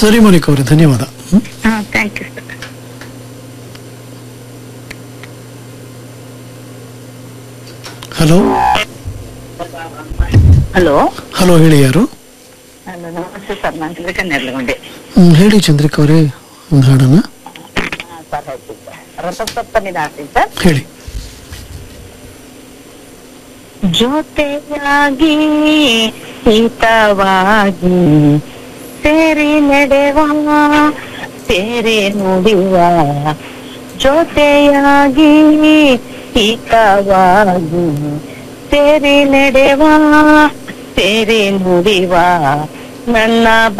ಸರಿ ಮೋನಿಕಾ ಅವರೇ ಧನ್ಯವಾದ ಹ್ಮ್? ಹಾ thank you sir hello hello hello ಹೇಳಿ ಯಾರು ಹಲೋ ನಮಸ್ತೆ ಸರ್ ನಾನು ಚಂದ್ರಿಕಾ ನೆರಳಗೊಂಡೆ ಹ್ಮ್, ಹೇಳಿ ಚಂದ್ರಿಕಾ ಅವರೇ ಒಂದು ಹಾಡನ್ನ ಸರ್ ಹೇಳ್ತೀನಿ ಸರ್ ರಥಸಪ್ತಮಿದ ಆಡ್ತೀನಿ ಸರ್ ಹೇಳಿ ಜೊತೆಯಾಗಿ ಹಿತವಾಗಿ ಸೇರಿ ನಡೆವ ಸೇರಿ ನುಡಿವ ಜೊತೆಯಾಗಿ ಹಿತವಾಗಿ ಸೇರಿ ನಡೆವ ಸೇರಿ ನುಡಿವ ನನ್ನ